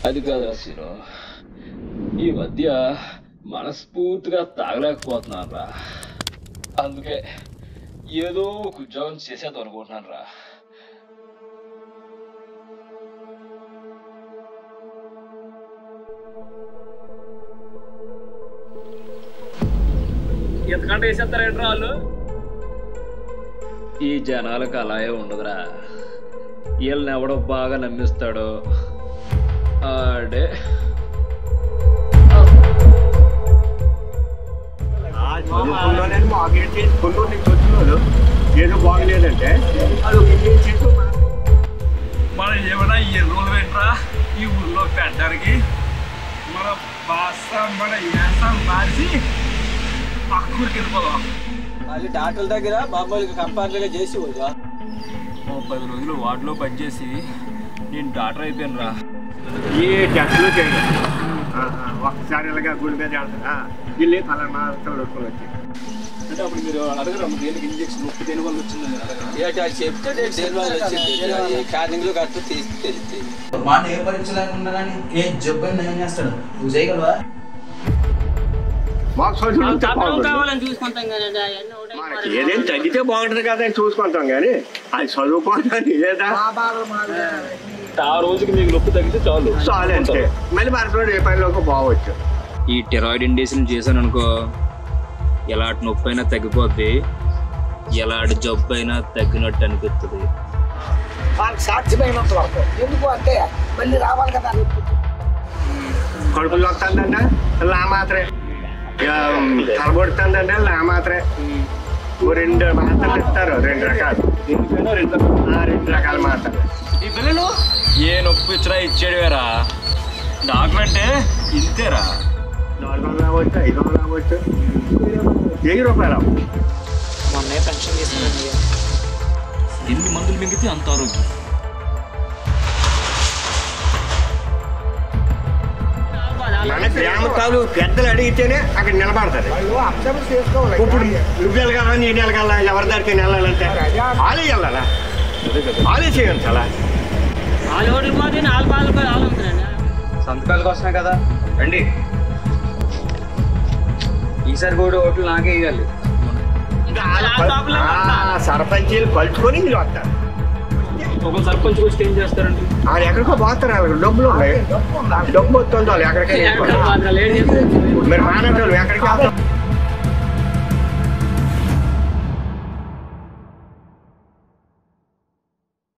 అది కాదు సీను ఈ మధ్య మనస్ఫూర్తిగా తాగలేకపోతున్నాను రా అందుకే ఏదో ఒక ఉద్యోగం చేసేద్దాం అనుకుంటున్నాను రా ఎంతకంటే వేసేస్తారేంట్రా వాళ్ళు ఈ జనాలకు అలాగే ఉండదురా వీళ్ళని ఎవడో బాగా నమ్మిస్తాడో ఆడే చదువుకున్నానని మాకేం చేసుకుంటూ నీకు వచ్చినాడు ఏదో బాగలేదంటే అది ఒక ఇంజనీర్ చేస్తూ మనం ఏమైనా ఈ రోజులు ఏంట్రా ఈ ఊళ్ళో పెట్టడానికి మన భాష మన యాసం మార్చి పక్క ఊరికి వెళ్ళిపోదాం మళ్ళీ డాక్టర్ దగ్గర మామూలుగా కంపార్ట్మెంట్గా చేసి వద్దా ఓ పది రోజులు వార్డులో పనిచేసి నేను డాక్టర్ అయిపోయాను రా ఏ టెస్టులు చేయడం ఒకసారి ఇలాగా గుడి మీద వెళ్తారా వెళ్ళి తల మాత్రం వచ్చి అంటే అప్పుడు మీరు అడగరా దేనికి ఇంజక్షన్ నొప్పి దేని వల్ల వచ్చిందని అడగరా ఏంటి అది చెప్తే నేను దేని వల్ల వచ్చింది క్యానింగ్లో కట్టు తీసి తెలిస్తే వాడిని ఏ పరీక్ష లేకుండా కానీ ఏ జబ్బు అయినా ఏం చేస్తాడు నువ్వు చేయగలవా మాకు చదువు ఉంటే బాగుంటుంది. కావాలని చూసుకుంటాం కదండి అవన్నీ ఒకటే మనకి ఏదైనా తగ్గితే బాగుంటుంది కదా అని చూసుకుంటాం కానీ అది చదువుకోవడానికి లేదా ఆ రోజుకి మీకు నొప్పి తగ్గితే చాలు చాలు అంతే మళ్ళీ మరుసటి ఏ పనిలోకి పోవచ్చు ఈ టెరాయిడ్ ఇండేషన్ చేశాను అనుకో ఎలాంటి నొప్పి అయినా తగ్గిపోద్ది ఎలాంటి జబ్బు అయినా తగ్గినట్టు అనిపిస్తుంది వాళ్ళకి సాధ్యమైనంత వరకు ఎందుకు అంటే మళ్ళీ రావాలి కదా కడుపులో వస్తుందంటే లా మాత్రే తలబడుతుందంటే లా మాత్రే ఓ రెండు మాత్రలు ఇస్తారు రెండు రకాలు ఆ, రెండు రకాల మాత్రలు ఈ పిల్లలు ఏ నొప్పి ఇచ్చినా ఇచ్చేడువేరా డాక్టర్ అంటే ఇంతేరా నాలుగు వందలు అవ్వచ్చు ఐదు వందలు అవ్వచ్చు వెయ్యి రూపాయలు అవ్వచ్చు. మొన్నే పెన్షన్ తీసుకున్నాను ఎన్ని మందులు మింగితే అంత ఆరోగ్యం మన గ్రామ తాలూ పెద్దలు అడిగితేనే అక్కడ నిలబడతారు అబ్జర్వ్ చేసుకోవాలి ఇప్పుడు నువ్వు వెళ్ళగలరా నేను వెళ్ళగలరా ఎవరి దానికి వెళ్ళాలంటే ఆలే వెళ్ళాలా ఆలే చేయండి అలా నాలుగు ఓట్లు పోతే నాలుగు పాలు పోయి వాళ్ళు అమ్ముతారండి సంతకాల కోసమే కదా రండి ఈసారి కూడా ఓట్లు నాకే ఇవ్వాలి సర్పంచీలు కలుసుకొని వీళ్ళు వస్తారు ఒక సర్పంచ్ వచ్చి ఏం చేస్తారండి వాళ్ళు ఎక్కడికో పోతారు వాళ్ళకి డబ్బులు ఉన్నాయి డబ్బు వస్తుంది వాళ్ళు ఎక్కడికి లేట్ చేస్తారు మీరు మానేటోళ్ళు ఎక్కడికి వెళ్తారు